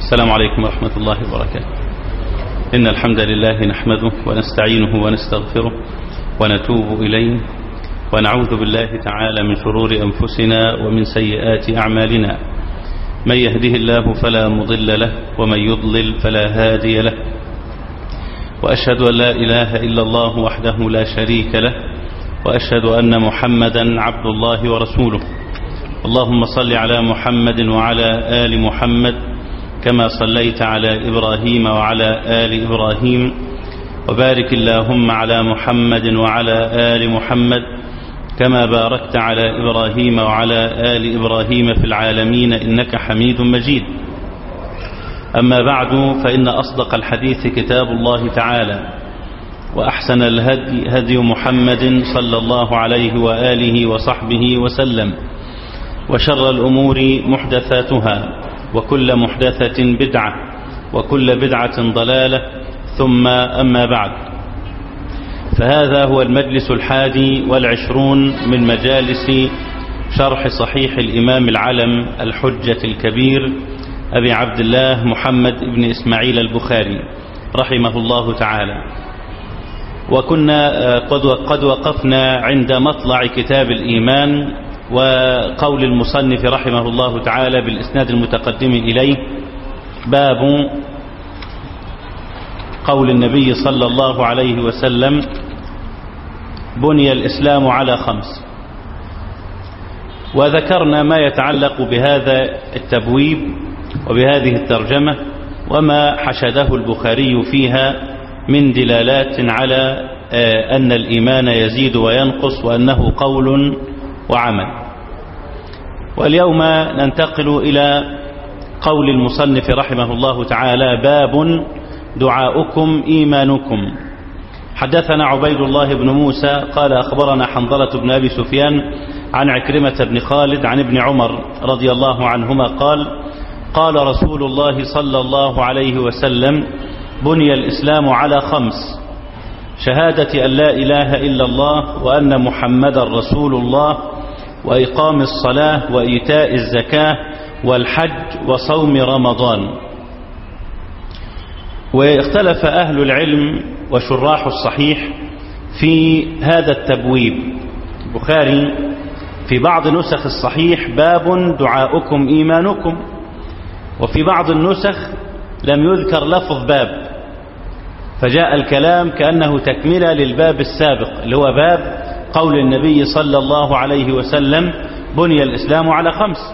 السلام عليكم ورحمة الله وبركاته إن الحمد لله نحمده ونستعينه ونستغفره ونتوب إليه ونعوذ بالله تعالى من شرور أنفسنا ومن سيئات أعمالنا من يهده الله فلا مضل له ومن يضلل فلا هادي له وأشهد أن لا إله إلا الله وحده لا شريك له وأشهد أن محمدا عبد الله ورسوله اللهم صل على محمد وعلى آل محمد كما صليت على إبراهيم وعلى آل إبراهيم وبارك اللهم على محمد وعلى آل محمد كما باركت على إبراهيم وعلى آل إبراهيم في العالمين إنك حميد مجيد أما بعد فإن أصدق الحديث كتاب الله تعالى وأحسن الهدي هدي محمد صلى الله عليه وآله وصحبه وسلم وشر الأمور محدثاتها وكل محدثة بدعة وكل بدعة ضلالة ثم أما بعد فهذا هو المجلس الحادي والعشرون من مجالس شرح صحيح الإمام العلم الحجة الكبير أبي عبد الله محمد بن إسماعيل البخاري رحمه الله تعالى وكنا قد وقفنا عند مطلع كتاب الإيمان وقول المصنف رحمه الله تعالى بالإسناد المتقدم إليه باب قول النبي صلى الله عليه وسلم بني الإسلام على خمس وذكرنا ما يتعلق بهذا التبويب وبهذه الترجمة وما حشده البخاري فيها من دلالات على أن الإيمان يزيد وينقص وأنه قول وعمل واليوم ننتقل إلى قول المصنف رحمه الله تعالى باب دعاؤكم إيمانكم حدثنا عبيد الله بن موسى قال أخبرنا حنظلة بن أبي سفيان عن عكرمة بن خالد عن ابن عمر رضي الله عنهما قال قال رسول الله صلى الله عليه وسلم بني الإسلام على خمس شهادة أن لا إله إلا الله وأن محمدا رسول الله وإقام الصلاة وإيتاء الزكاة والحج وصوم رمضان واختلف أهل العلم وشراح الصحيح في هذا التبويب البخاري في بعض نسخ الصحيح باب دعاؤكم إيمانكم وفي بعض النسخ لم يذكر لفظ باب فجاء الكلام كأنه تكملة للباب السابق اللي هو باب قول النبي صلى الله عليه وسلم بني الإسلام على خمس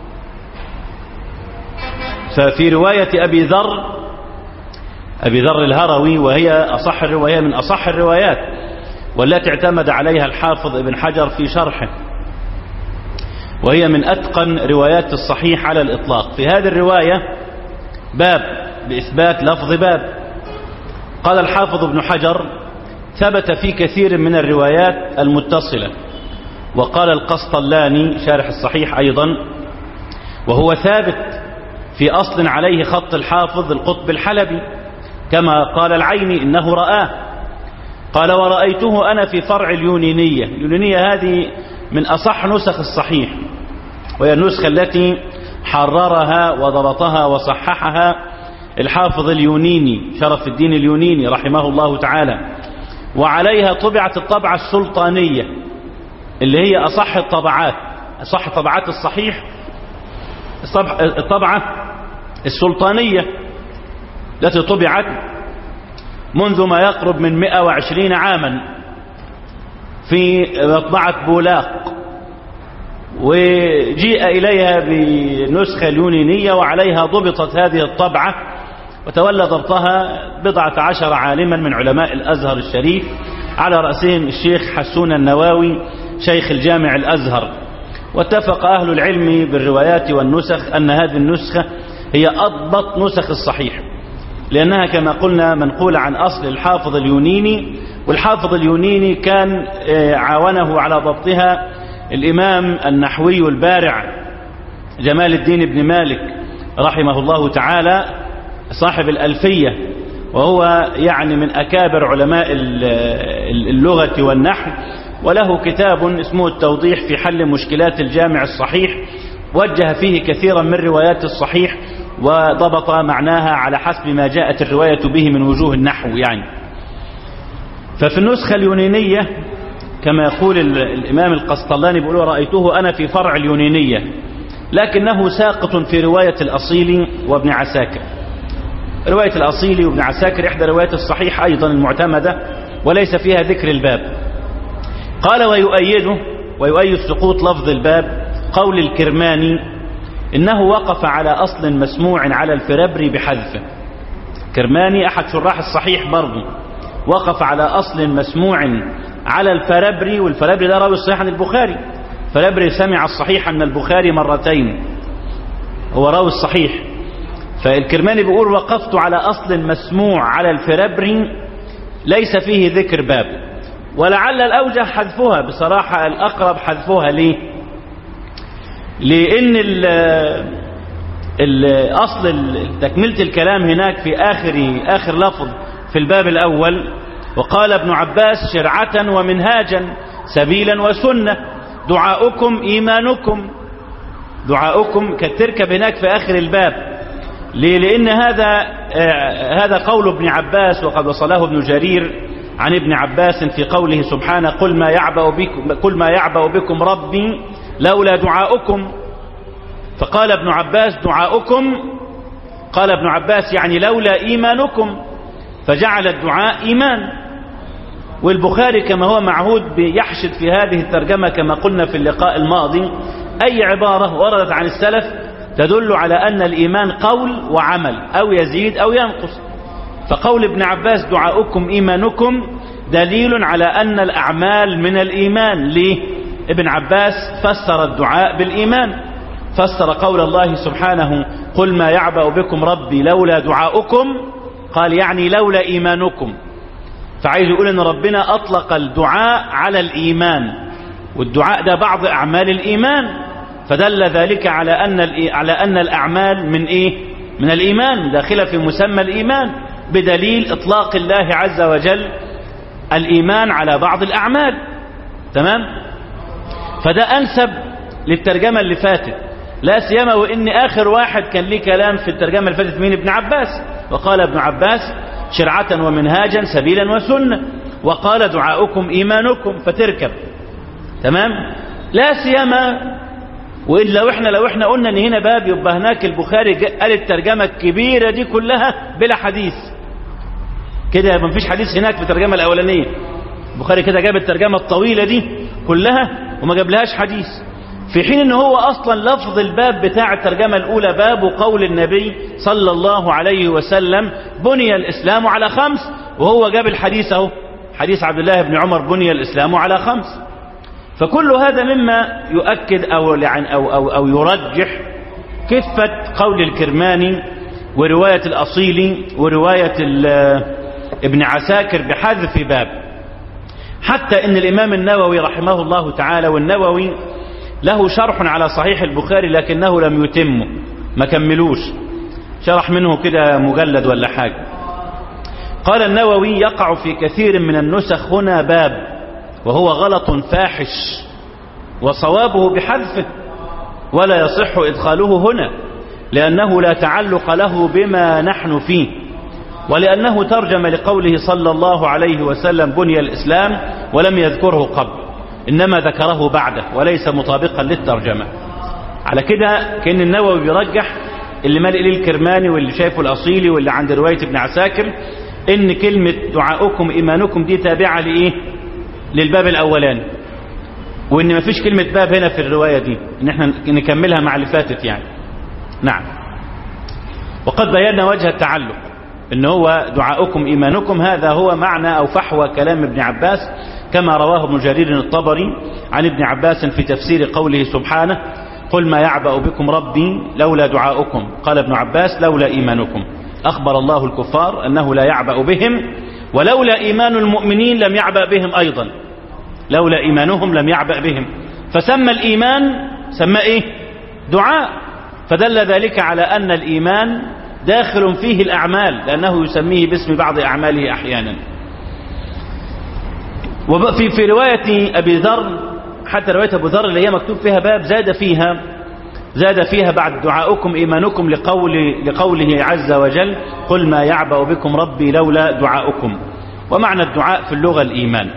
ففي رواية أبي ذر أبي ذر الهروي وهي أصح الرواية من أصح الروايات والتي اعتمد عليها الحافظ ابن حجر في شرحه وهي من أتقن روايات الصحيح على الإطلاق في هذه الرواية باب بإثبات لفظ باب قال الحافظ ابن حجر ثبت في كثير من الروايات المتصلة وقال القسطلاني شارح الصحيح أيضا وهو ثابت في أصل عليه خط الحافظ القطب الحلبي كما قال العيني إنه رآه قال ورأيته أنا في فرع اليونينية اليونينية هذه من أصح نسخ الصحيح وهي النسخة التي حررها وضبطها وصححها الحافظ اليونيني شرف الدين اليونيني رحمه الله تعالى وعليها طبعت الطبعة السلطانية اللي هي أصح الطبعات أصح طبعات الصحيح الطبعة السلطانية التي طبعت منذ ما يقرب من 120 عاما في مطبعة بولاق وجيء إليها بنسخة اليونينية وعليها ضبطت هذه الطبعة وتولى ضبطها بضعة عشر عالما من علماء الأزهر الشريف على رأسهم الشيخ حسون النواوي شيخ الجامع الأزهر واتفق أهل العلم بالروايات والنسخ أن هذه النسخة هي أضبط نسخ الصحيح لأنها كما قلنا منقولة عن أصل الحافظ اليونيني والحافظ اليونيني كان عاونه على ضبطها الإمام النحوي البارع جمال الدين بن مالك رحمه الله تعالى صاحب الألفية وهو يعني من أكابر علماء اللغة والنحو وله كتاب اسمه التوضيح في حل مشكلات الجامع الصحيح وجه فيه كثيرا من روايات الصحيح وضبط معناها على حسب ما جاءت الرواية به من وجوه النحو يعني ففي النسخة اليونانية كما يقول الإمام القسطلاني بيقول رأيته أنا في فرع اليونانية لكنه ساقط في رواية الأصيل وابن عساكر رواية الأصيل وابن عساكر إحدى روايات الصحيح أيضا المعتمدة وليس فيها ذكر الباب قال ويؤيده ويؤيد سقوط لفظ الباب قول الكرماني إنه وقف على أصل مسموع على الفربري بحذفه كرماني أحد شراح الصحيح برضه وقف على أصل مسموع على الفربري والفربري ده راوي الصحيح عن البخاري فربري سمع الصحيح من البخاري مرتين هو راوي الصحيح فالكرماني بيقول وقفت على أصل مسموع على الفربري ليس فيه ذكر باب ولعل الأوجه حذفها بصراحة الأقرب حذفها ليه لأن ال الأصل تكملة الكلام هناك في آخر آخر لفظ في الباب الأول وقال ابن عباس شرعة ومنهاجا سبيلا وسنة دعاؤكم إيمانكم دعاؤكم كتركب هناك في آخر الباب ليه؟ لأن هذا آه هذا قول ابن عباس وقد وصله ابن جرير عن ابن عباس في قوله سبحانه قل ما يعبأ بكم, قل ما يعبأ بكم ربي لولا دعاؤكم فقال ابن عباس دعاؤكم قال ابن عباس يعني لولا إيمانكم فجعل الدعاء إيمان والبخاري كما هو معهود بيحشد في هذه الترجمة كما قلنا في اللقاء الماضي أي عبارة وردت عن السلف تدل على أن الإيمان قول وعمل أو يزيد أو ينقص فقول ابن عباس دعاؤكم إيمانكم دليل على أن الأعمال من الإيمان ليه ابن عباس فسر الدعاء بالإيمان فسر قول الله سبحانه قل ما يعبأ بكم ربي لولا دعاؤكم قال يعني لولا إيمانكم فعايز يقول ان ربنا أطلق الدعاء على الإيمان والدعاء ده بعض أعمال الإيمان فدل ذلك على أن على أن الأعمال من إيه من الإيمان داخلة في مسمى الإيمان بدليل إطلاق الله عز وجل الإيمان على بعض الأعمال تمام فده أنسب للترجمة اللي فاتت لا سيما وإن آخر واحد كان ليه كلام في الترجمة اللي فاتت مين ابن عباس وقال ابن عباس شرعة ومنهاجا سبيلا وسنة وقال دعاؤكم إيمانكم فتركب تمام لا سيما وإن لو احنا لو احنا قلنا ان هنا باب يبقى هناك البخاري قال الترجمة الكبيرة دي كلها بلا حديث كده ما فيش حديث هناك في الترجمة الأولانية البخاري كده جاب الترجمة الطويلة دي كلها وما جابلهاش حديث في حين ان هو اصلا لفظ الباب بتاع الترجمة الاولى باب قول النبي صلى الله عليه وسلم بني الاسلام على خمس وهو جاب الحديث اهو حديث عبد الله بن عمر بني الاسلام على خمس فكل هذا مما يؤكد او يعني او او, أو يرجح كفة قول الكرماني ورواية الاصيلي ورواية ابن عساكر بحذف باب حتى ان الامام النووي رحمه الله تعالى والنووي له شرح على صحيح البخاري لكنه لم يتمه ما كملوش شرح منه كده مجلد ولا حاجة قال النووي يقع في كثير من النسخ هنا باب وهو غلط فاحش وصوابه بحذفه ولا يصح إدخاله هنا لأنه لا تعلق له بما نحن فيه ولأنه ترجم لقوله صلى الله عليه وسلم بني الإسلام ولم يذكره قبل إنما ذكره بعده وليس مطابقا للترجمة على كده كأن النووي بيرجح اللي مال إليه الكرماني واللي شايفه الأصيلي واللي عند رواية ابن عساكر إن كلمة دعاؤكم إيمانكم دي تابعة لإيه للباب الأولاني وإن ما فيش كلمة باب هنا في الرواية دي إن احنا نكملها مع اللي فاتت يعني نعم وقد بينا وجه التعلق إن هو دعاؤكم إيمانكم هذا هو معنى أو فحوى كلام ابن عباس كما رواه ابن جرير الطبري عن ابن عباس في تفسير قوله سبحانه قل ما يعبأ بكم ربي لولا دعاؤكم قال ابن عباس لولا إيمانكم أخبر الله الكفار أنه لا يعبأ بهم ولولا إيمان المؤمنين لم يعبأ بهم أيضا لولا إيمانهم لم يعبأ بهم فسمى الإيمان سمى إيه دعاء فدل ذلك على أن الإيمان داخل فيه الأعمال لأنه يسميه باسم بعض أعماله أحيانا وفي في رواية أبي ذر حتى رواية أبو ذر اللي هي مكتوب فيها باب زاد فيها زاد فيها بعد دعاؤكم إيمانكم لقول لقوله عز وجل قل ما يعبأ بكم ربي لولا دعاؤكم ومعنى الدعاء في اللغة الإيمان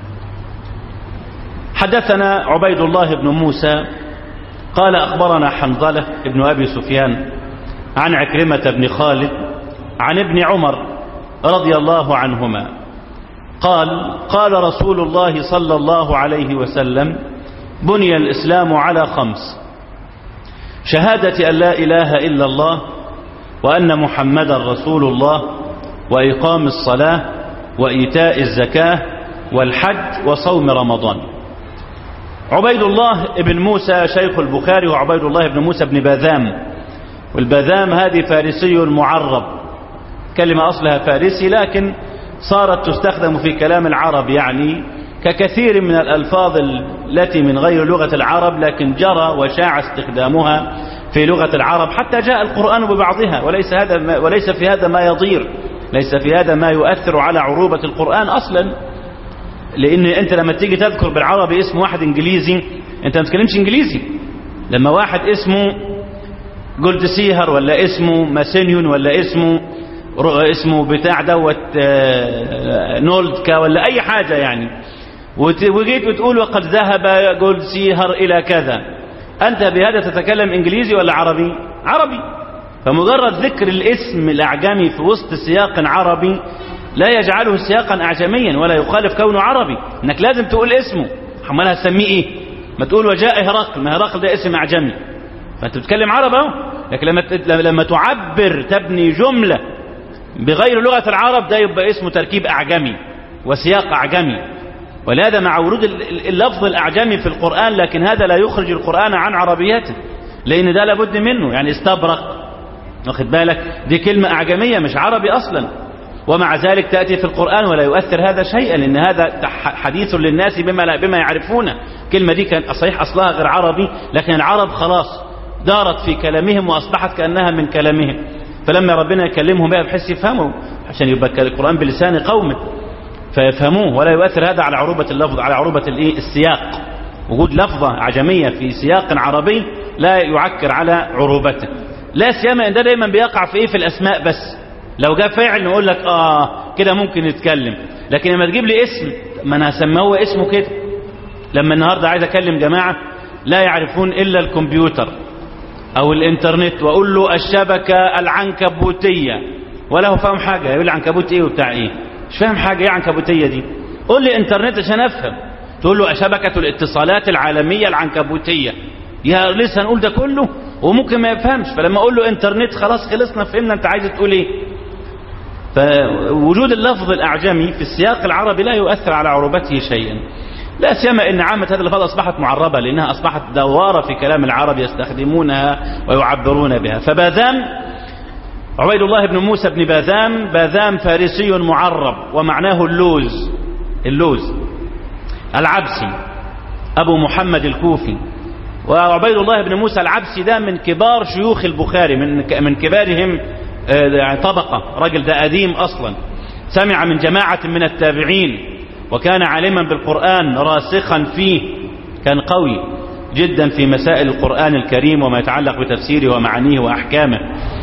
حدثنا عبيد الله بن موسى قال أخبرنا حنظلة بن أبي سفيان عن عكرمة بن خالد عن ابن عمر رضي الله عنهما قال قال رسول الله صلى الله عليه وسلم بني الإسلام على خمس شهادة أن لا إله إلا الله وأن محمدا رسول الله وإقام الصلاة وإيتاء الزكاة والحج وصوم رمضان عبيد الله بن موسى شيخ البخاري وعبيد الله بن موسى بن باذام والباذام هذه فارسي معرب كلمة أصلها فارسي لكن صارت تستخدم في كلام العرب يعني ككثير من الألفاظ التي من غير لغة العرب لكن جرى وشاع استخدامها في لغة العرب حتى جاء القرآن ببعضها وليس, هذا ما وليس في هذا ما يضير ليس في هذا ما يؤثر على عروبة القرآن أصلا لأن أنت لما تيجي تذكر بالعربي اسم واحد إنجليزي أنت ما تتكلمش إنجليزي لما واحد اسمه جولد سيهر ولا اسمه ماسينيون ولا اسمه اسمه بتاع دوت نولدكا ولا أي حاجة يعني وجيت وتقول وقد ذهب جولد سيهر إلى كذا أنت بهذا تتكلم إنجليزي ولا عربي عربي فمجرد ذكر الاسم الأعجمي في وسط سياق عربي لا يجعله سياقا أعجميا ولا يخالف كونه عربي انك لازم تقول اسمه امال هتسميه ايه ما تقول وجاء هرقل ما هرقل ده اسم أعجمي فأنت بتتكلم عربي اهو لكن لما لما تعبر تبني جملة بغير لغة العرب ده يبقى اسمه تركيب أعجمي وسياق أعجمي ولهذا مع ورود اللفظ الأعجمي في القرآن لكن هذا لا يخرج القرآن عن عربيته لأن ده لابد منه يعني استبرق واخد بالك دي كلمة أعجمية مش عربي أصلا ومع ذلك تأتي في القرآن ولا يؤثر هذا شيئا لأن هذا حديث للناس بما, لا بما يعرفونه كلمة دي كان صحيح أصلها غير عربي لكن العرب خلاص دارت في كلامهم وأصبحت كأنها من كلامهم فلما ربنا يكلمهم بها بحيث يفهموا عشان يبقى القرآن بلسان قومه فيفهموه ولا يؤثر هذا على عروبة اللفظ على عروبة الايه السياق وجود لفظة عجمية في سياق عربي لا يعكر على عروبته لا سيما ان ده دايما بيقع في ايه في الاسماء بس لو جاء فاعل نقول لك اه كده ممكن نتكلم لكن لما تجيب لي اسم ما انا هسميه اسمه كده لما النهارده عايز اكلم جماعه لا يعرفون الا الكمبيوتر او الانترنت واقول له الشبكه العنكبوتيه ولا هو فاهم حاجه يقول لي عنكبوت ايه وبتاع ايه مش فاهم حاجه ايه عنكبوتيه دي قول لي انترنت عشان افهم تقول له شبكه الاتصالات العالميه العنكبوتيه يا لسه هنقول ده كله وممكن ما يفهمش فلما اقول له انترنت خلاص خلصنا فهمنا انت عايز تقول ايه فوجود اللفظ الاعجمي في السياق العربي لا يؤثر على عروبته شيئا لا سيما ان عامة هذه الألفاظ أصبحت معربة لأنها أصبحت دوارة في كلام العرب يستخدمونها ويعبرون بها فباذام عبيد الله بن موسى بن باذام باذام فارسي معرب ومعناه اللوز اللوز العبسي أبو محمد الكوفي وعبيد الله بن موسى العبسي ده من كبار شيوخ البخاري من من كبارهم يعني طبقة راجل ده قديم أصلا سمع من جماعة من التابعين وكان عالما بالقرآن راسخا فيه كان قوي جدا في مسائل القرآن الكريم وما يتعلق بتفسيره ومعانيه وأحكامه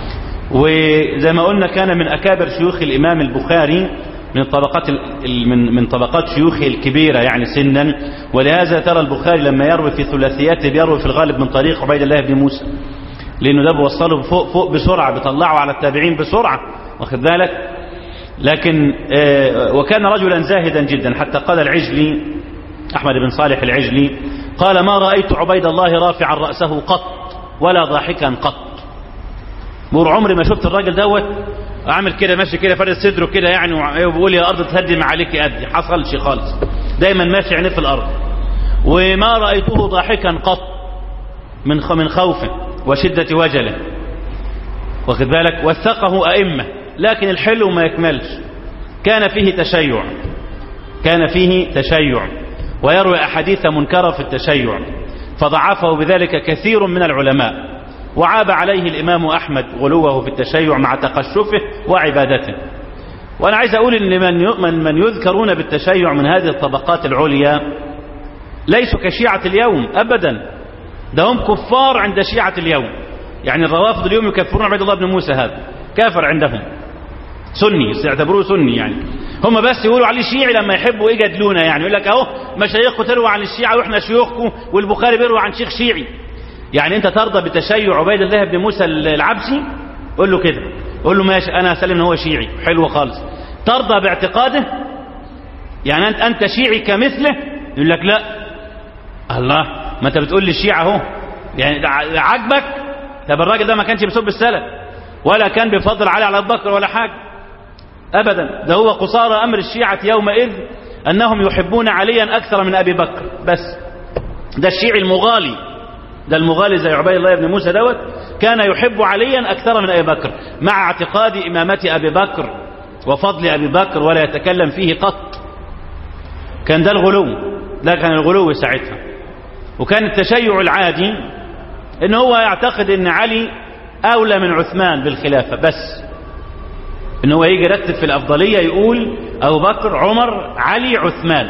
وزي ما قلنا كان من أكابر شيوخ الإمام البخاري من طبقات من من طبقات شيوخه الكبيرة يعني سنا ولهذا ترى البخاري لما يروي في ثلاثياته بيروي في الغالب من طريق عبيد الله بن موسى لأنه ده بيوصله فوق فوق بسرعة بيطلعه على التابعين بسرعة واخد بالك لكن وكان رجلا زاهدا جدا حتى قال العجلي أحمد بن صالح العجلي قال ما رأيت عبيد الله رافعا رأسه قط ولا ضاحكا قط بور عمري ما شفت الراجل دوت عامل كده ماشي كده فارد صدره كده يعني وبيقول يا ارض تهدم عليك قدي حصلش خالص دايما ماشي عينيه في الارض وما رايته ضاحكا قط من من خوفه وشده وجله واخد بالك وثقه ائمه لكن الحلو ما يكملش كان فيه تشيع كان فيه تشيع ويروي احاديث منكره في التشيع فضعفه بذلك كثير من العلماء وعاب عليه الإمام أحمد غلوه في التشيع مع تقشفه وعبادته وأنا عايز أقول إن من, من يذكرون بالتشيع من هذه الطبقات العليا ليسوا كشيعة اليوم أبدا ده هم كفار عند شيعة اليوم يعني الروافض اليوم يكفرون عبيد الله بن موسى هذا كافر عندهم سني يعتبروه سني يعني هم بس يقولوا عليه شيعي لما يحبوا يجادلونا يعني يقول لك اهو مشايخكم تروى عن الشيعة واحنا شيوخكم والبخاري بيروى عن شيخ شيعي يعني انت ترضى بتشيع عبيد الله بن موسى العبسي قول له كده قول له ماشي انا هسلم ان هو شيعي حلو خالص ترضى باعتقاده يعني انت انت شيعي كمثله يقول لك لا الله ما انت بتقول لي الشيعة اهو يعني عاجبك طب الراجل ده ما كانش بيسب السلف ولا كان بيفضل علي على ابو بكر ولا حاجه ابدا ده هو قصارى امر الشيعة يومئذ انهم يحبون عليا اكثر من ابي بكر بس ده الشيعي المغالي ده المغالي زي عبيد الله بن موسى دوت كان يحب عليا اكثر من ابي بكر مع اعتقاد امامه ابي بكر وفضل ابي بكر ولا يتكلم فيه قط كان ده الغلو ده كان الغلو ساعتها وكان التشيع العادي ان هو يعتقد ان علي اولى من عثمان بالخلافة بس ان هو يجي يرتب في الافضلية يقول ابو بكر عمر علي عثمان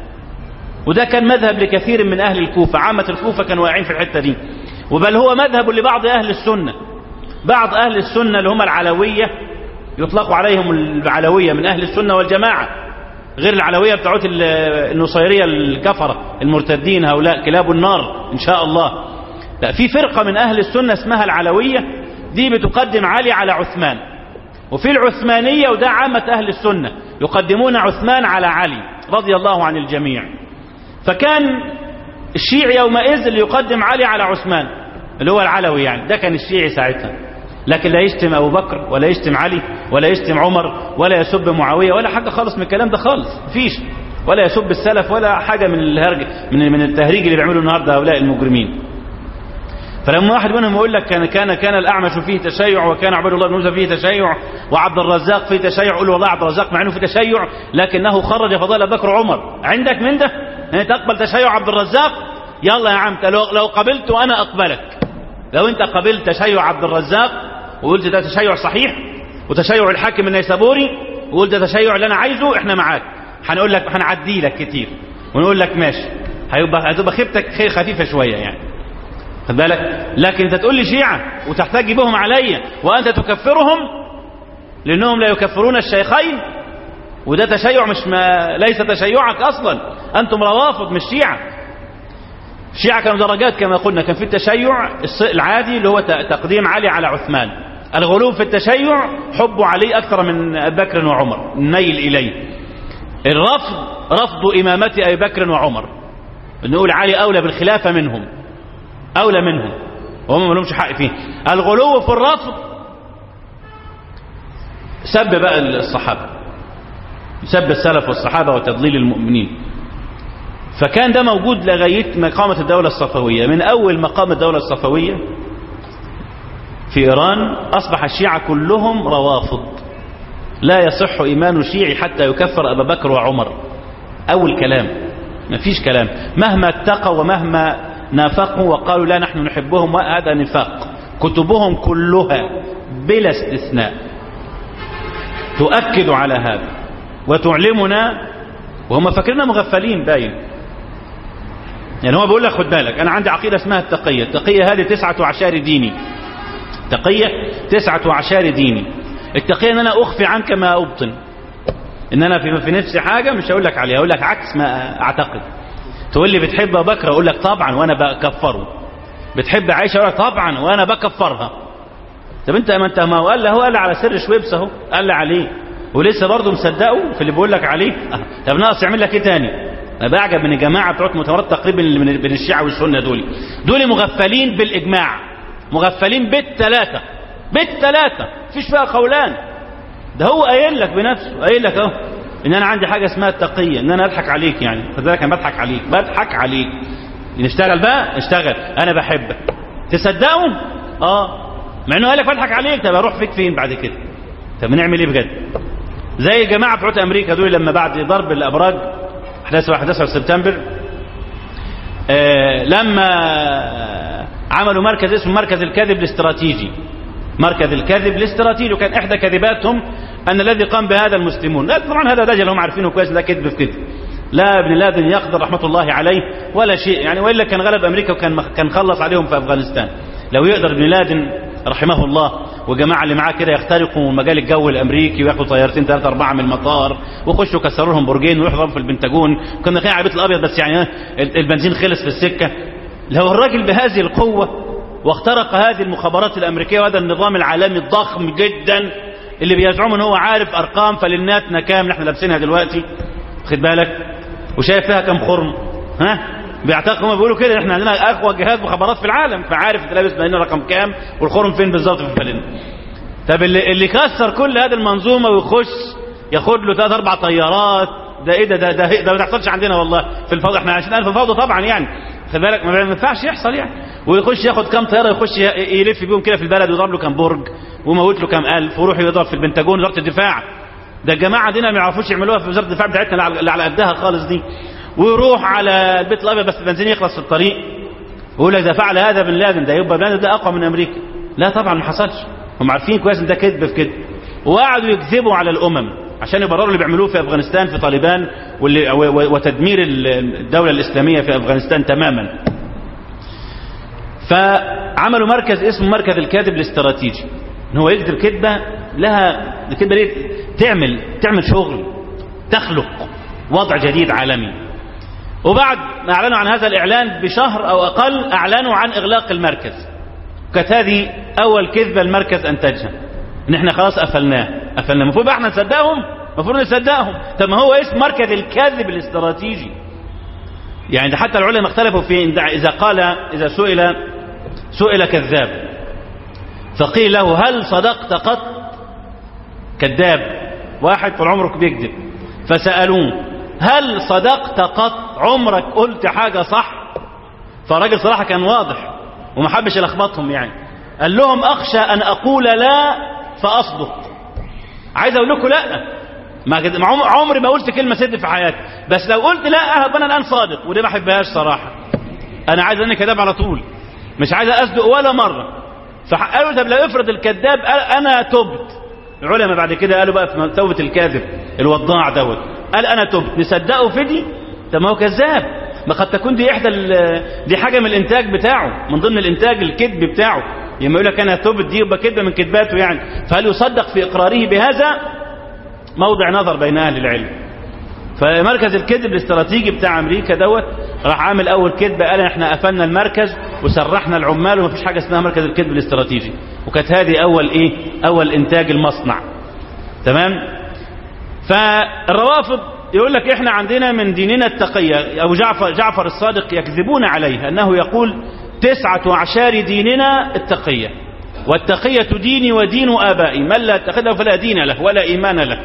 وده كان مذهب لكثير من اهل الكوفة عامة الكوفة كانوا واقعين في الحتة دي وبل هو مذهب لبعض اهل السنة بعض اهل السنة اللي هم العلوية يطلقوا عليهم العلوية من اهل السنة والجماعة غير العلوية بتاعت النصيرية الكفرة المرتدين هؤلاء كلاب النار إن شاء الله لا في فرقة من أهل السنة اسمها العلوية دي بتقدم علي على عثمان وفي العثمانية وده عامة أهل السنة يقدمون عثمان على علي رضي الله عن الجميع فكان الشيعي يومئذ اللي يقدم علي على عثمان اللي هو العلوي يعني ده كان الشيعي ساعتها لكن لا يشتم أبو بكر ولا يشتم علي ولا يشتم عمر ولا يسب معاوية ولا حاجة خالص من الكلام ده خالص مفيش ولا يسب السلف ولا حاجة من الهرج من من التهريج اللي بيعملوا النهارده هؤلاء المجرمين فلما واحد منهم يقول لك كان كان كان الاعمش فيه تشيع وكان عبد الله بن موسى فيه تشيع وعبد الرزاق فيه تشيع قول والله عبد الرزاق مع انه فيه تشيع لكنه خرج فضائل ابو بكر وعمر عندك من ده يعني تقبل تشيع عبد الرزاق يلا يا عم لو لو قبلت وانا اقبلك لو انت قبلت تشيع عبد الرزاق وقلت ده تشيع صحيح وتشيع الحاكم النيسابوري وقلت ده تشيع اللي انا عايزه احنا معاك هنقول لك هنعدي لك كتير ونقول لك ماشي هيبقى هتبقى خيبتك خير خفيفه شويه يعني خد بالك لكن انت تقول لي شيعه وتحتاج بهم عليا وانت تكفرهم لانهم لا يكفرون الشيخين وده تشيع مش ما ليس تشيعك اصلا انتم روافض مش شيعه الشيعة كانوا درجات كما قلنا كان في التشيع العادي اللي هو تقديم علي على عثمان الغلو في التشيع حب علي أكثر من أبي بكر وعمر النيل إليه الرفض رفض إمامة أبي بكر وعمر نقول علي أولى بالخلافة منهم أولى منهم وهم ما لهمش حق فيه الغلو في الرفض سب بقى الصحابة سب السلف والصحابة وتضليل المؤمنين فكان ده موجود لغاية ما قامت الدولة الصفوية من أول ما قامت الدولة الصفوية في إيران أصبح الشيعة كلهم روافض لا يصح إيمان شيعي حتى يكفر أبا بكر وعمر أول كلام ما فيش كلام مهما اتقوا ومهما نافقوا وقالوا لا نحن نحبهم وهذا نفاق كتبهم كلها بلا استثناء تؤكد على هذا وتعلمنا وهم فاكرنا مغفلين باين يعني هو بيقول لك خد بالك انا عندي عقيده اسمها التقيه التقيه هذه تسعة وعشار ديني تقيه تسعة وعشار ديني التقيه ان انا اخفي عنك ما ابطن ان انا في, في نفسي حاجه مش هقول لك عليها اقول لك عكس ما اعتقد تقول لي بتحب ابو بكر اقول لك طبعا وانا بكفره بتحب عائشه اقول لك طبعا وانا بكفرها طب انت ما انت ما هو قال له هو قال على سر شويبس اهو قال لي عليه ولسه برضه مصدقه في اللي بيقول لك عليه طب ناقص يعمل لك ايه تاني انا بعجب من الجماعه بتوع مؤتمرات تقريبا بين الشيعه والسنه دول دول مغفلين بالاجماع مغفلين بالثلاثه بالثلاثه مفيش فيها قولان ده هو قايل لك بنفسه قايل لك اهو ان انا عندي حاجه اسمها التقيه ان انا اضحك عليك يعني فذلك انا بضحك عليك بضحك عليك نشتغل بقى اشتغل انا بحبك تصدقوا اه مع انه قال لك بضحك عليك طب اروح فيك فين بعد كده طب نعمل ايه بجد زي الجماعه بتوع امريكا دول لما بعد ضرب الابراج 11 11 سبتمبر آه لما عملوا مركز اسمه مركز الكذب الاستراتيجي مركز الكذب الاستراتيجي وكان احدى كذباتهم ان الذي قام بهذا المسلمون لا طبعا هذا دجل هم عارفينه كويس ده كذب في كذب لا ابن لادن يقدر رحمة الله عليه ولا شيء يعني وإلا كان غلب أمريكا وكان كان خلص عليهم في أفغانستان لو يقدر ابن لادن رحمه الله وجماعة اللي معاه كده يخترقوا مجال الجو الأمريكي وياخدوا طيارتين ثلاثة أربعة من المطار ويخشوا يكسروا لهم برجين ويحضروا في البنتاجون كنا داخلين على البيت الأبيض بس يعني البنزين خلص في السكة لو الراجل بهذه القوة واخترق هذه المخابرات الأمريكية وهذا النظام العالمي الضخم جدا اللي بيزعم ان هو عارف ارقام فلناتنا كام اللي احنا لابسينها دلوقتي خد بالك وشايف فيها كام خرم ها بيعتقدوا هم بيقولوا كده احنا عندنا اقوى جهاز مخابرات في العالم فعارف انت لابس بين رقم كام والخرم فين بالظبط في الفلن طب اللي اللي كسر كل هذه المنظومه ويخش ياخد له ثلاث اربع طيارات ده ايه ده ده ده, ده ما بيحصلش عندنا والله في الفوضى احنا عايشين في الفوضى طبعا يعني خد بالك ما ينفعش يحصل يعني ويخش ياخد كام طياره يخش يلف بيهم كده في البلد ويضرب له كام برج ويموت له كام الف ويروح يضرب في البنتاجون وزاره الدفاع ده الجماعه عندنا ما يعرفوش يعملوها في وزاره الدفاع بتاعتنا اللي على قدها خالص دي ويروح على البيت الابيض بس البنزين يخلص في الطريق ويقول لك ده فعل هذا بن لادن ده يبقى بن لادن ده اقوى من امريكا لا طبعا ما حصلش هم عارفين كويس ان ده كذب في كذب وقعدوا يكذبوا على الامم عشان يبرروا اللي بيعملوه في افغانستان في طالبان واللي وتدمير الدوله الاسلاميه في افغانستان تماما فعملوا مركز اسمه مركز الكاذب الاستراتيجي ان هو يكذب كذبه لها الكذبه دي تعمل تعمل شغل تخلق وضع جديد عالمي وبعد ما اعلنوا عن هذا الاعلان بشهر او اقل اعلنوا عن اغلاق المركز كانت هذه اول كذبه المركز انتجها ان احنا خلاص قفلناه قفلناه المفروض احنا نصدقهم المفروض نصدقهم طب ما هو اسم مركز الكذب الاستراتيجي يعني ده حتى العلماء اختلفوا في اذا قال اذا سئل سئل كذاب فقيل له هل صدقت قط كذاب واحد طول عمرك بيكذب فسألوه هل صدقت قط عمرك قلت حاجة صح فالراجل صراحة كان واضح وما حبش يلخبطهم يعني قال لهم أخشى أن أقول لا فأصدق عايز أقول لكم لا ما عمري ما قلت كلمة سد في حياتي بس لو قلت لا هبقى أنا الآن صادق ودي ما أحبهاش صراحة أنا عايز أني كذاب على طول مش عايز أصدق ولا مرة فقالوا طب لو افرض الكذاب قال أنا تبت العلماء بعد كده قالوا بقى في توبة الكاذب الوضاع دوت قال أنا تبت نصدقه في دي طب ما هو كذاب ما قد تكون دي إحدى دي حاجة من الإنتاج بتاعه من ضمن الإنتاج الكذب بتاعه لما يقول لك أنا تبت دي يبقى كذبة من كذباته يعني فهل يصدق في إقراره بهذا موضع نظر بين أهل العلم فمركز الكذب الاستراتيجي بتاع امريكا دوت راح عامل اول كذبه قال احنا قفلنا المركز وسرحنا العمال ومفيش حاجه اسمها مركز الكذب الاستراتيجي وكانت هذه اول ايه اول انتاج المصنع تمام فالروافض يقول لك احنا عندنا من ديننا التقية ابو جعفر جعفر الصادق يكذبون عليه انه يقول تسعة اعشار ديننا التقية والتقية ديني ودين ابائي من لا يتخذه فلا دين له ولا ايمان له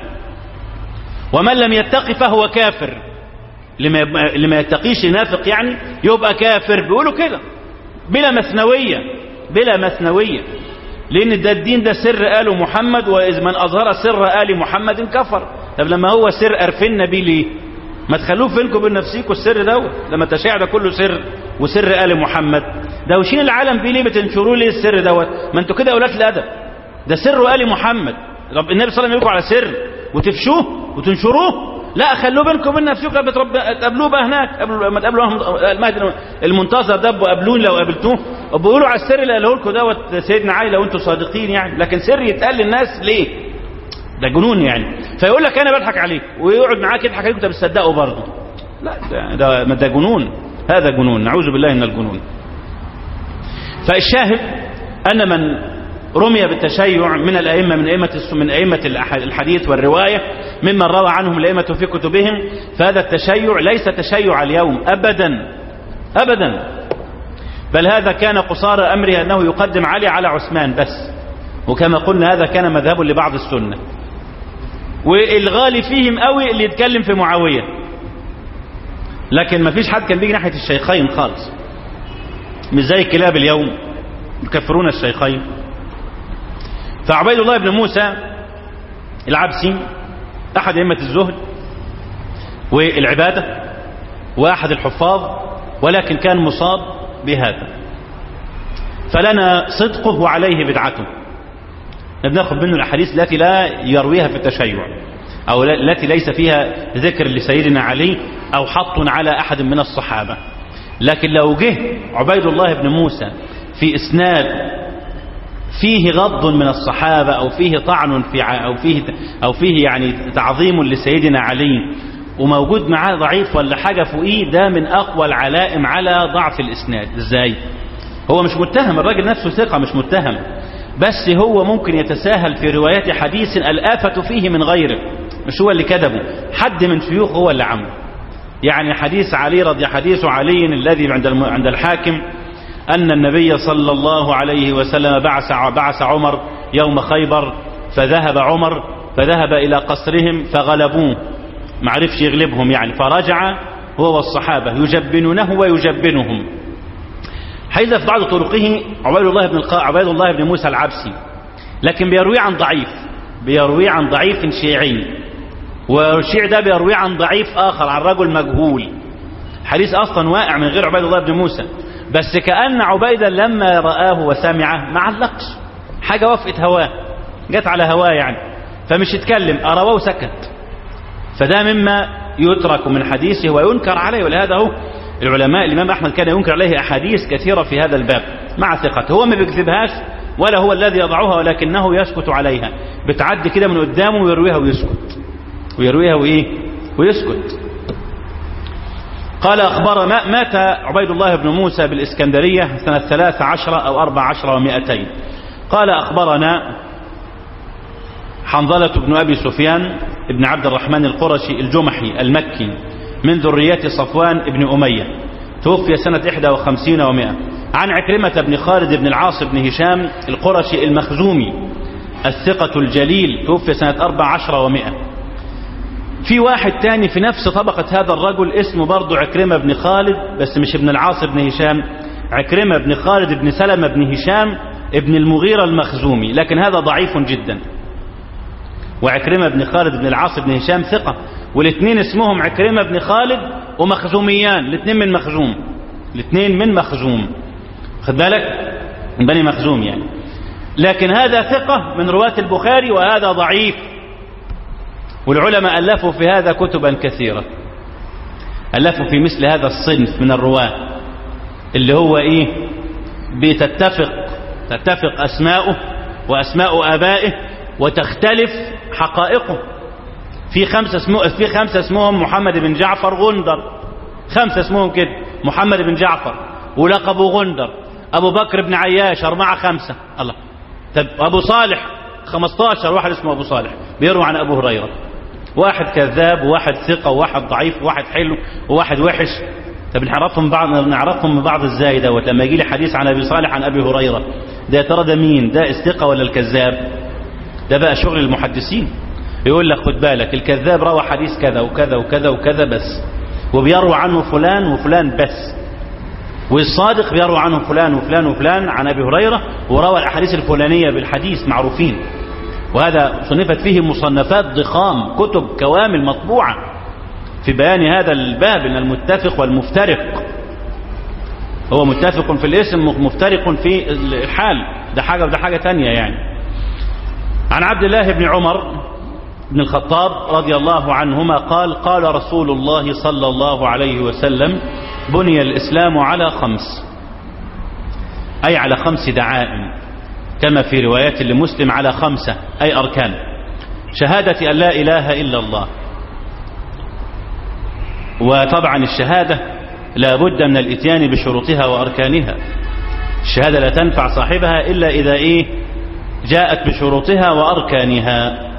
ومن لم يتق فهو كافر لما لما يتقيش نافق يعني يبقى كافر بيقولوا كده بلا مثنوية بلا مثنوية لأن ده الدين ده سر آل محمد وإذ من أظهر سر آل محمد كفر طب لما هو سر أرفنا بيه ليه ما تخلوه فينكم بين نفسيكم السر دوت لما تشاع ده كله سر وسر آل محمد دوشين العالم بيه ليه بتنشروا ليه السر دوت ما انتوا كده أولاد الأدب ده سر آل محمد رب النبي صلى الله عليه وسلم يقول على سر وتفشوه وتنشروه لا خلوه بينكم وبين نفسكم تقابلوه بقى هناك قبل ما تقابلوا المهدي المنتظر ده قابلوني لو قابلتوه بيقولوا على السر اللي قاله لكم دوت سيدنا علي لو انتم صادقين يعني لكن سر يتقال للناس ليه؟ ده جنون يعني فيقول لك انا بضحك عليك ويقعد معاك يضحك عليك وانت بتصدقه برضه لا ده ده, ده جنون هذا جنون نعوذ بالله من الجنون فالشاهد ان من رمي بالتشيع من الأئمة من أئمة من أئمة الحديث والرواية ممن روى عنهم الأئمة في كتبهم فهذا التشيع ليس تشيع اليوم أبدا أبدا بل هذا كان قصار أمره أنه يقدم علي على عثمان بس وكما قلنا هذا كان مذهب لبعض السنة والغالي فيهم قوي اللي يتكلم في معاوية لكن ما فيش حد كان بيجي ناحية الشيخين خالص مش زي الكلاب اليوم يكفرون الشيخين فعبيد الله بن موسى العبسي أحد أئمة الزهد والعبادة وأحد الحفاظ ولكن كان مصاب بهذا فلنا صدقه وعليه بدعته بناخذ منه الأحاديث التي لا يرويها في التشيع أو التي ليس فيها ذكر لسيدنا علي أو حط على أحد من الصحابة لكن لو جه عبيد الله بن موسى في إسناد فيه غض من الصحابة أو فيه طعن في أو فيه أو فيه يعني تعظيم لسيدنا علي وموجود معاه ضعيف ولا حاجة فوقيه ده من أقوى العلائم على ضعف الإسناد إزاي هو مش متهم الراجل نفسه ثقة مش متهم بس هو ممكن يتساهل في روايات حديث الآفة فيه من غيره مش هو اللي كذبه حد من شيوخ هو اللي عمله يعني حديث علي رضي حديث علي الذي عند عند الحاكم أن النبي صلى الله عليه وسلم بعث بعث عمر يوم خيبر فذهب عمر فذهب إلى قصرهم فغلبوه ما عرفش يغلبهم يعني فرجع هو والصحابة يجبنونه ويجبنهم حيث في بعض طرقه عبيد الله بن الق... عبيد الله بن موسى العبسي لكن بيروي عن ضعيف بيروي عن ضعيف شيعي والشيع ده بيروي عن ضعيف آخر عن رجل مجهول حديث أصلا واقع من غير عبيد الله بن موسى بس كأن عبيدا لما رآه وسمعه ما علقش حاجة وفقت هواه جت على هواه يعني فمش يتكلم أرواه وسكت فده مما يترك من حديثه وينكر عليه ولهذا هو العلماء الإمام أحمد كان ينكر عليه أحاديث كثيرة في هذا الباب مع ثقته هو ما بيكذبهاش ولا هو الذي يضعها ولكنه يسكت عليها بتعدي كده من قدامه ويرويها ويسكت ويرويها وإيه ويسكت قال أخبر مات عبيد الله بن موسى بالإسكندرية سنة ثلاث عشر أو أربع عشر ومائتين قال أخبرنا حنظلة بن أبي سفيان ابن عبد الرحمن القرشي الجمحي المكي من ذرية صفوان بن أمية توفي سنة 51 ومائة عن عكرمة بن خالد بن العاص بن هشام القرشي المخزومي الثقة الجليل توفي سنة 14 ومائة في واحد تاني في نفس طبقة هذا الرجل اسمه برضه عكرمة بن خالد بس مش ابن العاص بن هشام عكرمة بن خالد بن سلمة بن هشام ابن المغيرة المخزومي لكن هذا ضعيف جدا وعكرمة بن خالد بن العاص بن هشام ثقة والاثنين اسمهم عكرمة بن خالد ومخزوميان الاثنين من مخزوم الاثنين من مخزوم خد بالك من بني مخزوم يعني لكن هذا ثقة من رواة البخاري وهذا ضعيف والعلماء ألفوا في هذا كتبا كثيرة ألفوا في مثل هذا الصنف من الرواة اللي هو إيه بتتفق تتفق أسماؤه وأسماء آبائه وتختلف حقائقه في خمسة اسمه في خمسة اسمهم محمد بن جعفر غندر خمسة اسمهم كده محمد بن جعفر ولقبه غندر أبو بكر بن عياش أربعة خمسة الله طب أبو صالح 15 واحد اسمه أبو صالح بيروي عن أبو هريرة واحد كذاب وواحد ثقة وواحد ضعيف وواحد حلو وواحد وحش طب نعرفهم بعض نعرفهم من بعض ازاي دوت لما يجي لي حديث عن ابي صالح عن ابي هريره ده يا ترى ده مين ده الثقه ولا الكذاب ده بقى شغل المحدثين يقول لك خد بالك الكذاب روى حديث كذا وكذا وكذا وكذا بس وبيروى عنه فلان وفلان بس والصادق بيروى عنه فلان وفلان وفلان عن ابي هريره وروى الاحاديث الفلانيه بالحديث معروفين وهذا صنفت فيه مصنفات ضخام كتب كوامل مطبوعه في بيان هذا الباب ان المتفق والمفترق هو متفق في الاسم مفترق في الحال ده حاجه وده حاجه تانية يعني عن عبد الله بن عمر بن الخطاب رضي الله عنهما قال قال رسول الله صلى الله عليه وسلم بني الإسلام على خمس أي على خمس دعائم كما في روايات لمسلم على خمسة أي أركان شهادة أن لا إله إلا الله وطبعا الشهادة لا بد من الاتيان بشروطها وأركانها الشهادة لا تنفع صاحبها إلا إذا إيه جاءت بشروطها وأركانها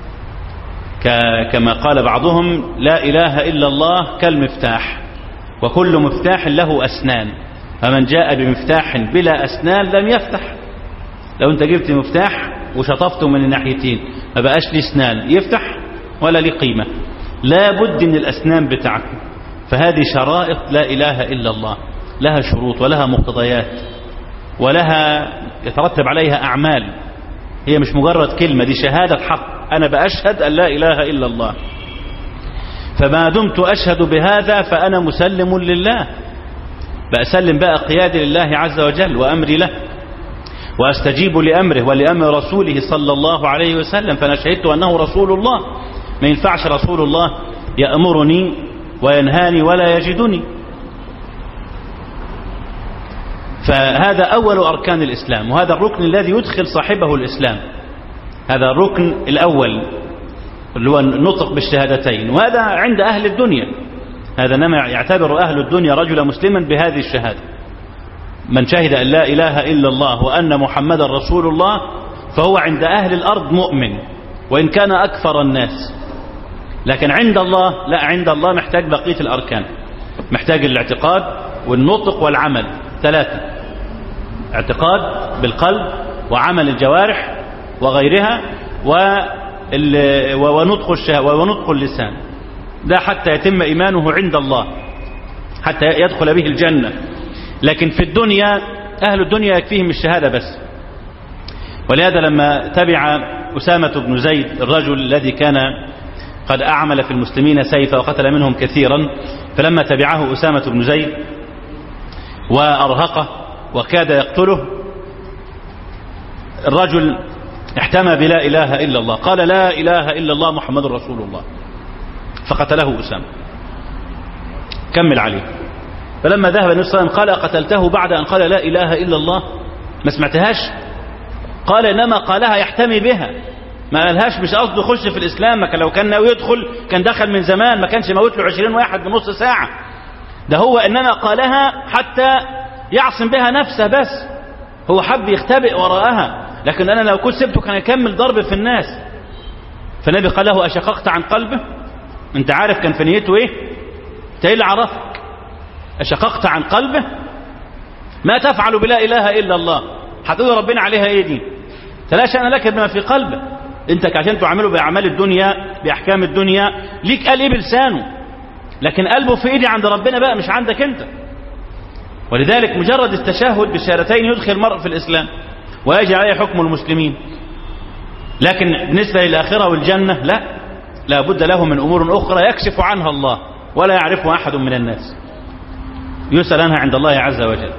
كما قال بعضهم لا إله إلا الله كالمفتاح وكل مفتاح له أسنان فمن جاء بمفتاح بلا أسنان لم يفتح لو أنت جبت مفتاح وشطفته من الناحيتين ما بقاش لي أسنان يفتح ولا لي قيمة لا بد من الأسنان بتاعته فهذه شرائط لا إله إلا الله لها شروط ولها مقتضيات ولها يترتب عليها أعمال هي مش مجرد كلمة دي شهادة حق أنا بأشهد أن لا إله إلا الله فما دمت أشهد بهذا فأنا مسلم لله بأسلم بقى قيادي لله عز وجل وأمري له وأستجيب لأمره ولأمر رسوله صلى الله عليه وسلم فأنا شهدت أنه رسول الله ما ينفعش رسول الله يأمرني وينهاني ولا يجدني فهذا أول أركان الإسلام وهذا الركن الذي يدخل صاحبه الإسلام هذا الركن الأول اللي هو النطق بالشهادتين وهذا عند أهل الدنيا هذا نما يعتبر أهل الدنيا رجلا مسلما بهذه الشهادة من شهد أن لا إله إلا الله وأن محمد رسول الله فهو عند أهل الأرض مؤمن وإن كان أكثر الناس لكن عند الله لا عند الله محتاج بقية الأركان محتاج الاعتقاد والنطق والعمل ثلاثة اعتقاد بالقلب وعمل الجوارح وغيرها ونطق ونطق اللسان ده حتى يتم إيمانه عند الله حتى يدخل به الجنة لكن في الدنيا أهل الدنيا يكفيهم الشهادة بس ولهذا لما تبع أسامة بن زيد الرجل الذي كان قد أعمل في المسلمين سيفا وقتل منهم كثيرا فلما تبعه أسامة بن زيد وأرهقه وكاد يقتله الرجل احتمى بلا إله إلا الله قال لا إله إلا الله محمد رسول الله فقتله أسامة كمل عليه فلما ذهب النبي صلى الله عليه وسلم قال قتلته بعد أن قال لا إله إلا الله ما سمعتهاش قال إنما قالها يحتمي بها ما قالهاش مش قصده يخش في الإسلام ما كان لو كان ناوي يدخل كان دخل من زمان ما كانش موت له 20 واحد بنص ساعة ده هو إنما قالها حتى يعصم بها نفسه بس هو حب يختبئ وراءها لكن أنا لو كنت سبته كان يكمل ضرب في الناس فالنبي قال له أشققت عن قلبه انت عارف كان في نيته ايه انت ايه اللي عرفك أشققت عن قلبه ما تفعل بلا إله إلا الله هتقول ربنا عليها ايه دي فلا شأن لك بما في قلبه انت عشان تعمله بأعمال الدنيا بأحكام الدنيا ليك قال ايه بلسانه لكن قلبه في ايدي عند ربنا بقى مش عندك انت ولذلك مجرد التشهد بالشهادتين يدخل المرء في الإسلام ويجي عليه حكم المسلمين لكن بالنسبة للآخرة والجنة لا لا بد له من أمور أخرى يكشف عنها الله ولا يعرفها أحد من الناس يسأل عنها عند الله عز وجل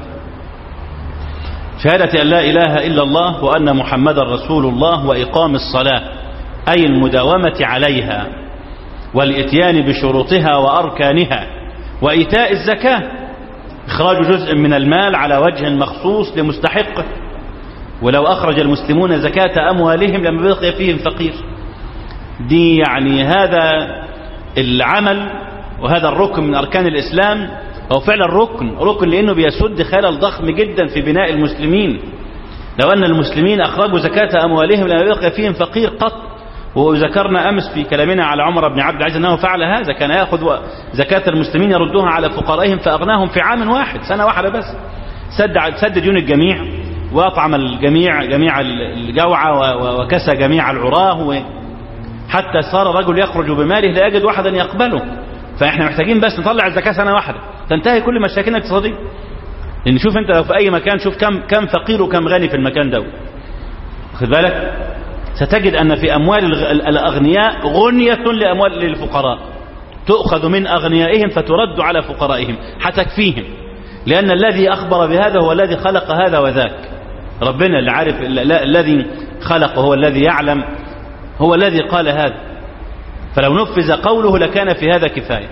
شهادة أن لا إله إلا الله وأن محمد رسول الله وإقام الصلاة أي المداومة عليها والإتيان بشروطها وأركانها وإيتاء الزكاة إخراج جزء من المال على وجه مخصوص لمستحقه ولو أخرج المسلمون زكاة أموالهم لما بقي فيهم فقير دي يعني هذا العمل وهذا الركن من أركان الإسلام هو فعلا ركن ركن لأنه بيسد خلل ضخم جدا في بناء المسلمين لو أن المسلمين أخرجوا زكاة أموالهم لما بقي فيهم فقير قط وذكرنا أمس في كلامنا على عمر بن عبد العزيز أنه فعل هذا كان يأخذ زكاة المسلمين يردوها على فقرائهم فأغناهم في عام واحد سنة واحدة بس سد سد ديون الجميع وأطعم الجميع جميع الجوع وكسى جميع العراه حتى صار رجل يخرج بماله لا يجد واحدا يقبله فإحنا محتاجين بس نطلع الزكاة سنة واحدة تنتهي كل مشاكلنا الاقتصادية لأن شوف أنت لو في أي مكان شوف كم كم فقير وكم غني في المكان ده خد بالك ستجد أن في أموال الأغنياء غنية لأموال للفقراء تؤخذ من أغنيائهم فترد على فقرائهم حتكفيهم لأن الذي أخبر بهذا هو الذي خلق هذا وذاك ربنا اللي عارف الذي خلق هو الذي يعلم هو الذي قال هذا فلو نفذ قوله لكان في هذا كفاية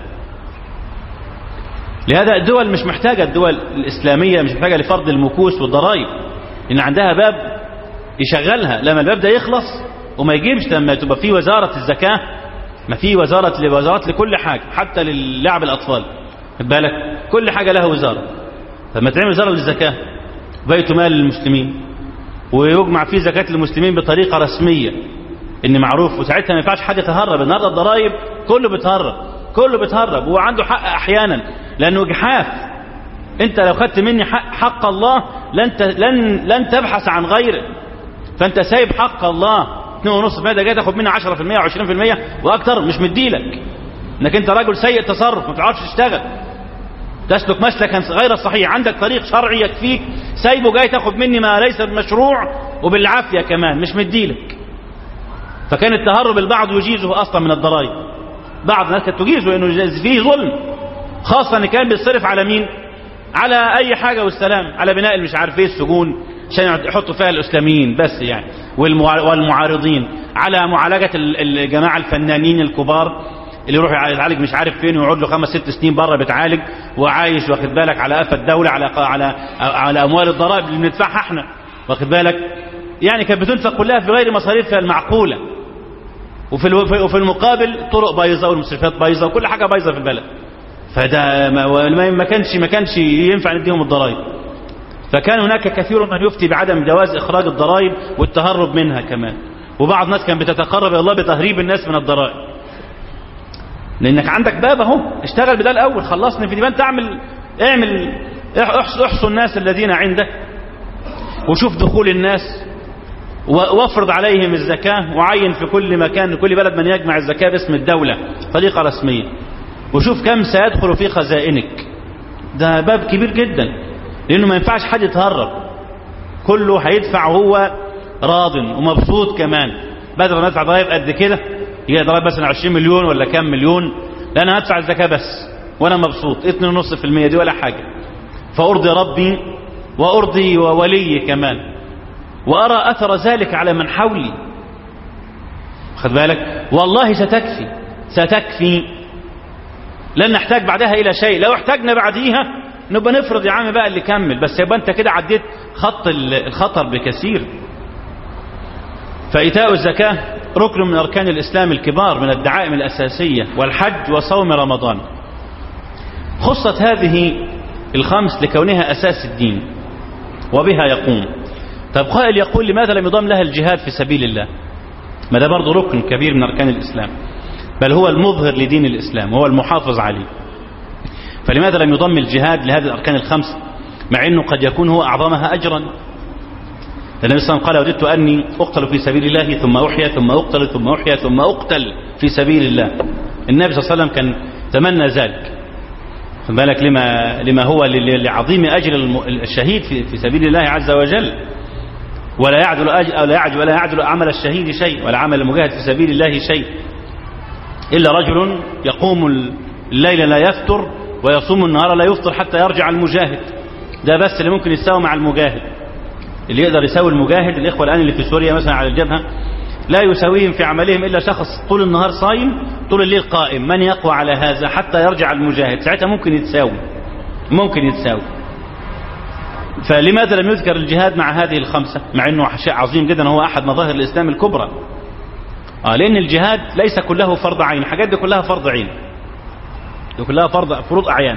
لهذا الدول مش محتاجة الدول الإسلامية مش محتاجة لفرض المكوس والضرائب إن عندها باب يشغلها لما الباب ده يخلص وما يجيبش لما تبقى في وزارة الزكاة ما في وزارة لوزارات لكل حاجة حتى للعب الأطفال بالك كل حاجة لها وزارة فما تعمل وزارة للزكاة بيت مال للمسلمين ويجمع فيه زكاة المسلمين بطريقة رسمية ان معروف وساعتها ما ينفعش حد يتهرب النهارده الضرايب كله بيتهرب كله بيتهرب وهو عنده حق احيانا لانه جحاف انت لو خدت مني حق, حق الله لن لن لن تبحث عن غيره فانت سايب حق الله 2.5% ده جاي تاخد مني 10% و20% واكتر مش مديلك انك انت راجل سيء تصرف ما بتعرفش تشتغل تسلك مسلكا غير صحيح عندك طريق شرعي يكفيك سايبه جاي تاخد مني ما ليس بمشروع وبالعافيه كمان مش مديلك فكان التهرب البعض يجيزه اصلا من الضرائب بعض الناس كانت تجيزه انه فيه ظلم خاصه ان كان بيتصرف على مين على اي حاجه والسلام على بناء مش عارف ايه السجون عشان يحطوا فيها الاسلاميين بس يعني والمعارضين على معالجه الجماعه الفنانين الكبار اللي يروح يتعالج مش عارف فين ويقعد له خمس ست سنين بره بيتعالج وعايش واخد بالك على قفا الدوله على على على اموال الضرائب اللي بندفعها احنا واخد بالك يعني كانت بتنفق كلها في غير مصاريفها المعقوله وفي الو- وفي المقابل طرق بايظه والمستشفيات بايظه وكل حاجه بايظه في البلد فده ما- ما ما كانش ما كانش ينفع نديهم الضرائب فكان هناك كثير من يفتي بعدم جواز اخراج الضرائب والتهرب منها كمان وبعض الناس كان بتتقرب الى الله بتهريب الناس من الضرائب لانك عندك باب اهو اشتغل بده الاول خلصني في دي انت اعمل اعمل احصوا احصوا الناس الذين عندك وشوف دخول الناس و- وافرض عليهم الزكاة وعين في كل مكان كل بلد من يجمع الزكاة باسم الدولة طريقة رسمية وشوف كم سيدخل في خزائنك ده باب كبير جدا لأنه ما ينفعش حد يتهرب كله هيدفع وهو راض ومبسوط كمان بدل ما ادفع ضرائب قد كده يجي ضرائب مثلا 20 مليون ولا كام مليون لا انا هدفع الزكاة بس وانا مبسوط 2.5% دي ولا حاجة فأرضي ربي وأرضي وولي كمان وأرى أثر ذلك على من حولي خد بالك والله ستكفي ستكفي لن نحتاج بعدها إلى شيء لو احتاجنا بعديها نبقى نفرض يا عم بقى اللي كمل بس يبقى انت كده عديت خط ال- الخطر بكثير فإيتاء الزكاة ركن من أركان الإسلام الكبار من الدعائم الأساسية والحج وصوم رمضان خصت هذه الخمس لكونها أساس الدين وبها يقوم طيب قائل يقول لماذا لم يضم لها الجهاد في سبيل الله ما ده برضه ركن كبير من أركان الإسلام بل هو المظهر لدين الإسلام وهو المحافظ عليه فلماذا لم يضم الجهاد لهذه الأركان الخمس مع أنه قد يكون هو أعظمها أجرا النبي صلى الله عليه وسلم قال وددت أني أقتل في سبيل الله ثم أحيا ثم أقتل ثم أحيا ثم أقتل في سبيل الله النبي صلى الله عليه وسلم كان تمنى ذلك خد بالك لما لما هو ل- لعظيم اجر الم- الشهيد في في سبيل الله عز وجل ولا يعدل أجر ولا يعدل ولا يعدل عمل الشهيد شيء ولا عمل المجاهد في سبيل الله شيء الا رجل يقوم الليل لا يفتر ويصوم النهار لا يفطر حتى يرجع المجاهد ده بس اللي ممكن يساوي مع المجاهد اللي يقدر يساوي المجاهد الاخوه الان اللي في سوريا مثلا على الجبهه لا يساويهم في عملهم الا شخص طول النهار صايم طول الليل قائم من يقوى على هذا حتى يرجع المجاهد ساعتها ممكن يتساوي ممكن يتساوي فلماذا لم يذكر الجهاد مع هذه الخمسة مع انه شيء عظيم جدا هو احد مظاهر الاسلام الكبرى آه لان الجهاد ليس كله فرض عين الحاجات دي كلها فرض عين دي كلها فرض فروض اعيان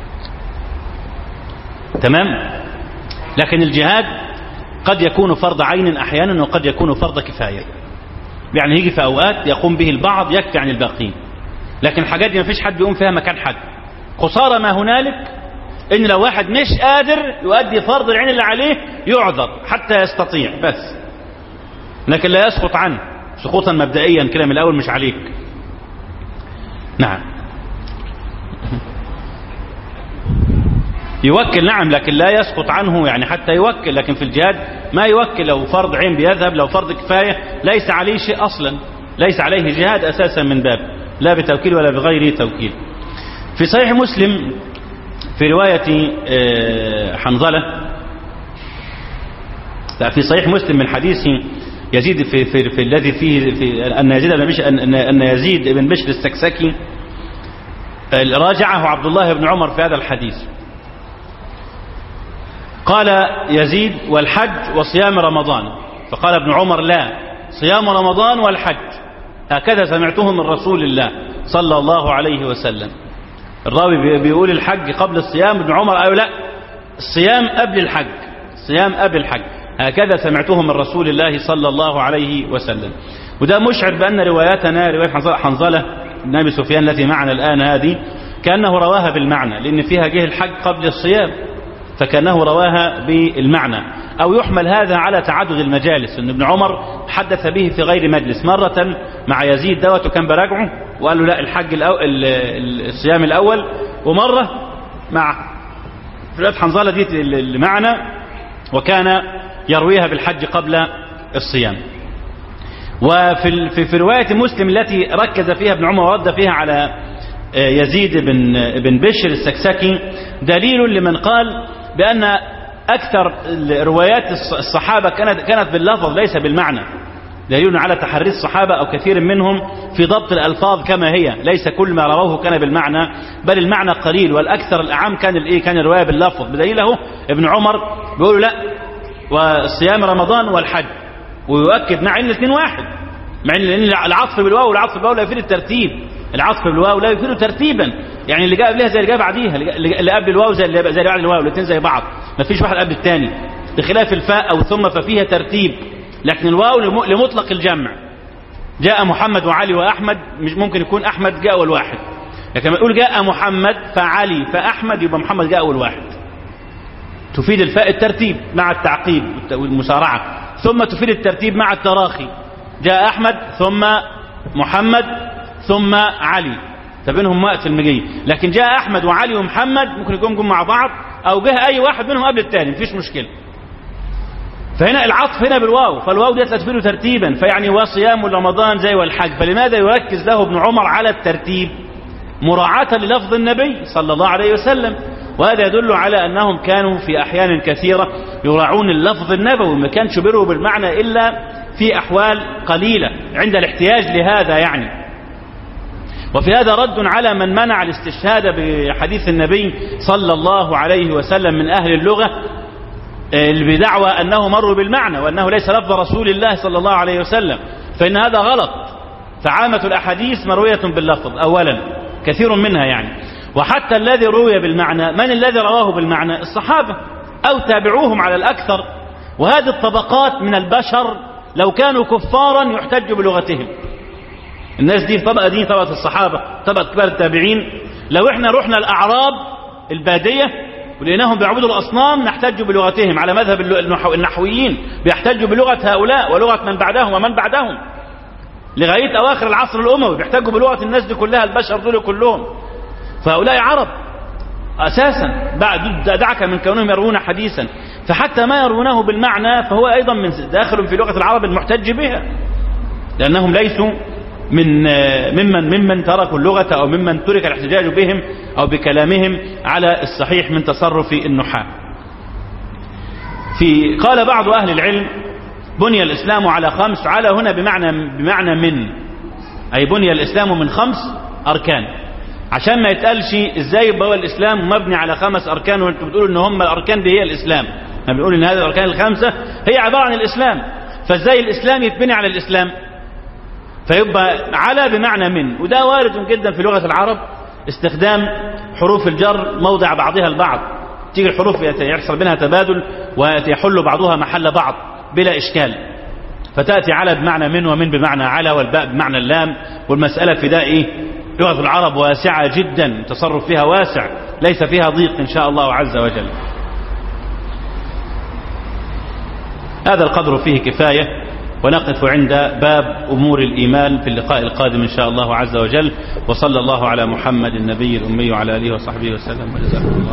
تمام لكن الجهاد قد يكون فرض عين احيانا وقد يكون فرض كفايه يعني يجي في اوقات يقوم به البعض يكفي عن الباقين لكن الحاجات دي ما فيش حد يقوم فيها مكان حد خساره ما هنالك ان لو واحد مش قادر يؤدي فرض العين اللي عليه يعذر حتى يستطيع بس لكن لا يسقط عنه سقوطا مبدئيا كده من الاول مش عليك نعم يوكل نعم لكن لا يسقط عنه يعني حتى يوكل لكن في الجهاد ما يوكل لو فرض عين بيذهب لو فرض كفاية ليس عليه شيء أصلا ليس عليه جهاد أساسا من باب لا بتوكيل ولا بغير توكيل في صحيح مسلم في رواية آه، حنظلة لا، في صحيح مسلم من حديث يزيد في, في, في الذي فيه في أن يزيد بن بشر أن, أن يزيد بن بشر السكسكي آه، راجعه عبد الله بن عمر في هذا الحديث قال يزيد والحج وصيام رمضان فقال ابن عمر لا صيام رمضان والحج هكذا سمعته من رسول الله صلى الله عليه وسلم الراوي بي- بيقول الحج قبل الصيام ابن عمر قال لا الصيام قبل الحج الصيام قبل الحج هكذا سمعته من رسول الله صلى الله عليه وسلم وده مشعر بأن رواياتنا رواية حنظلة- حنظلة بن أبي سفيان التي معنا الآن هذه كأنه رواها بالمعنى لأن فيها جه الحج قبل الصيام فكأنه رواها بالمعنى أو يحمل هذا على تعدد المجالس أن ابن عمر حدث به في غير مجلس مرة مع يزيد دوت وكان براجعه وقال له لا الحج الأو... ال- ال- الصيام الأول ومرة مع في رواية حنظلة دي المعنى وكان يرويها بالحج قبل الصيام وفي ال- في في رواية مسلم التي ركز فيها ابن عمر ورد فيها على آه، يزيد بن بن بشر السكسكي دليل لمن قال بأن أكثر روايات الص- الصحابة كانت كانت باللفظ ليس بالمعنى دليل على تحري الصحابة أو كثير منهم في ضبط الألفاظ كما هي ليس كل ما رووه كان بالمعنى بل المعنى قليل والأكثر الأعم كان الإيه كان الرواية باللفظ بدليله ابن عمر بيقول لا وصيام رمضان والحج ويؤكد مع ان الاثنين واحد مع ان العطف بالواو والعطف بالواو لا يفيد الترتيب العطف بالواو لا يفيد ترتيبا يعني اللي جاء قبلها زي اللي جاء بعديها اللي قبل الواو زي اللي زي اللي بعد الواو الاثنين زي بعض ما فيش واحد قبل الثاني بخلاف الفاء او ثم ففيها ترتيب لكن الواو لمطلق الجمع جاء محمد وعلي واحمد مش ممكن يكون احمد جاء اول واحد لكن لما نقول جاء محمد فعلي فاحمد يبقى محمد جاء اول واحد تفيد الفاء الترتيب مع التعقيب والمسارعه ثم تفيد الترتيب مع التراخي جاء احمد ثم محمد ثم علي فبينهم وقت في المجيء لكن جاء احمد وعلي ومحمد ممكن يكونوا جم مع بعض او جه اي واحد منهم قبل الثاني مفيش مشكله فهنا العطف هنا بالواو فالواو ديت لا تفيد ترتيبا فيعني وصيام رمضان زي والحج فلماذا يركز له ابن عمر على الترتيب مراعاة للفظ النبي صلى الله عليه وسلم وهذا يدل على أنهم كانوا في أحيان كثيرة يراعون اللفظ النبوي ما كانش بيروا بالمعنى إلا في أحوال قليلة عند الاحتياج لهذا يعني وفي هذا رد على من منع الاستشهاد بحديث النبي صلى الله عليه وسلم من أهل اللغة بدعوى أنه مروا بالمعنى وأنه ليس لفظ رسول الله صلى الله عليه وسلم فإن هذا غلط فعامة الأحاديث مروية باللفظ أولا كثير منها يعني وحتى الذي روي بالمعنى من الذي رواه بالمعنى الصحابة أو تابعوهم على الأكثر وهذه الطبقات من البشر لو كانوا كفارا يحتج بلغتهم الناس دي طبقة دي طبقة الصحابة طبقة كبار التابعين لو احنا رحنا الأعراب البادية ولقيناهم بيعبدوا الأصنام نحتج بلغتهم على مذهب النحويين بيحتجوا بلغة هؤلاء ولغة من بعدهم ومن بعدهم لغاية أواخر العصر الأموي بيحتجوا بلغة الناس دي كلها البشر دول كلهم فهؤلاء عرب أساسا بعد دعك من كونهم يروون حديثا فحتى ما يروونه بالمعنى فهو أيضا من داخل في لغة العرب المحتج بها لأنهم ليسوا من ممن ممن تركوا اللغة أو ممن ترك الاحتجاج بهم أو بكلامهم على الصحيح من تصرف النحاة في قال بعض أهل العلم بني الإسلام على خمس على هنا بمعنى بمعنى من أي بني الإسلام من خمس أركان عشان ما يتقالش ازاي يبقى هو الإسلام مبني على خمس أركان وانتم بتقولوا ان هم الأركان دي هي الإسلام احنا بنقول ان هذه الأركان الخمسة هي عبارة عن الإسلام فازاي الإسلام يتبني على الإسلام فيبقى على بمعنى من وده وارد جدا في لغة العرب استخدام حروف الجر موضع بعضها البعض تيجي الحروف يحصل بينها تبادل ويحل بعضها محل بعض بلا إشكال فتأتي على بمعنى من ومن بمعنى على والباء بمعنى اللام والمسألة في ده إيه لغة العرب واسعة جدا التصرف فيها واسع ليس فيها ضيق إن شاء الله عز وجل هذا القدر فيه كفاية ونقف عند باب أمور الإيمان في اللقاء القادم إن شاء الله عز وجل وصلى الله على محمد النبي الأمي وعلى آله وصحبه وسلم وجزاكم الله